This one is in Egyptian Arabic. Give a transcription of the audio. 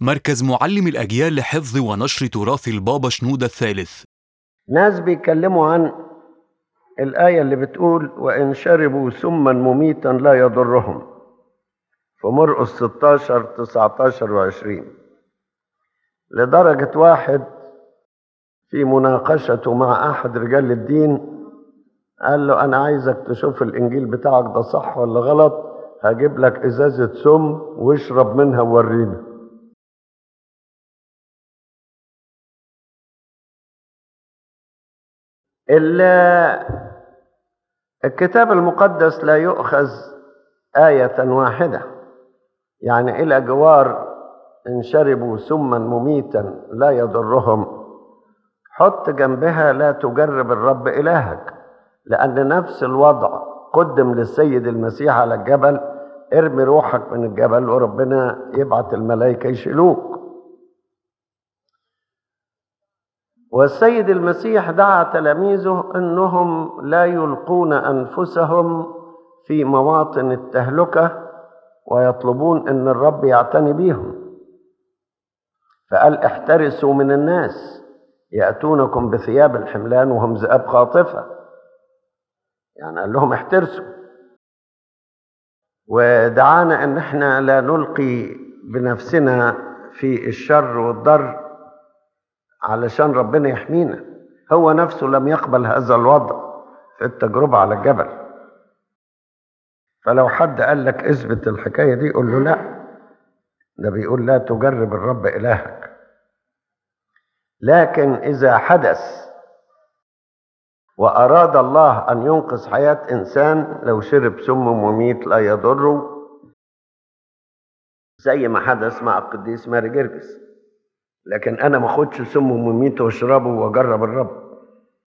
مركز معلم الأجيال لحفظ ونشر تراث البابا شنودة الثالث ناس بيتكلموا عن الآية اللي بتقول وإن شربوا سما مميتا لا يضرهم في مرقس 16 19 و20 لدرجة واحد في مناقشته مع أحد رجال الدين قال له أنا عايزك تشوف الإنجيل بتاعك ده صح ولا غلط هجيب لك إزازة سم واشرب منها وورينا الكتاب المقدس لا يؤخذ آية واحدة يعني إلى جوار إن شربوا سما مميتا لا يضرهم حط جنبها لا تجرب الرب إلهك لأن نفس الوضع قدم للسيد المسيح على الجبل ارمي روحك من الجبل وربنا يبعت الملائكة يشيلوك والسيد المسيح دعا تلاميذه انهم لا يلقون انفسهم في مواطن التهلكه ويطلبون ان الرب يعتني بيهم فقال احترسوا من الناس ياتونكم بثياب الحملان وهم ذئاب خاطفه يعني قال لهم احترسوا ودعانا ان احنا لا نلقي بنفسنا في الشر والضر علشان ربنا يحمينا هو نفسه لم يقبل هذا الوضع في التجربة على الجبل فلو حد قال لك اثبت الحكاية دي قول له لا ده بيقول لا تجرب الرب إلهك لكن إذا حدث وأراد الله أن ينقذ حياة إنسان لو شرب سم مميت لا يضره زي ما حدث مع القديس ماري جرجس لكن انا ما اخدش سم مميت واشربه واجرب الرب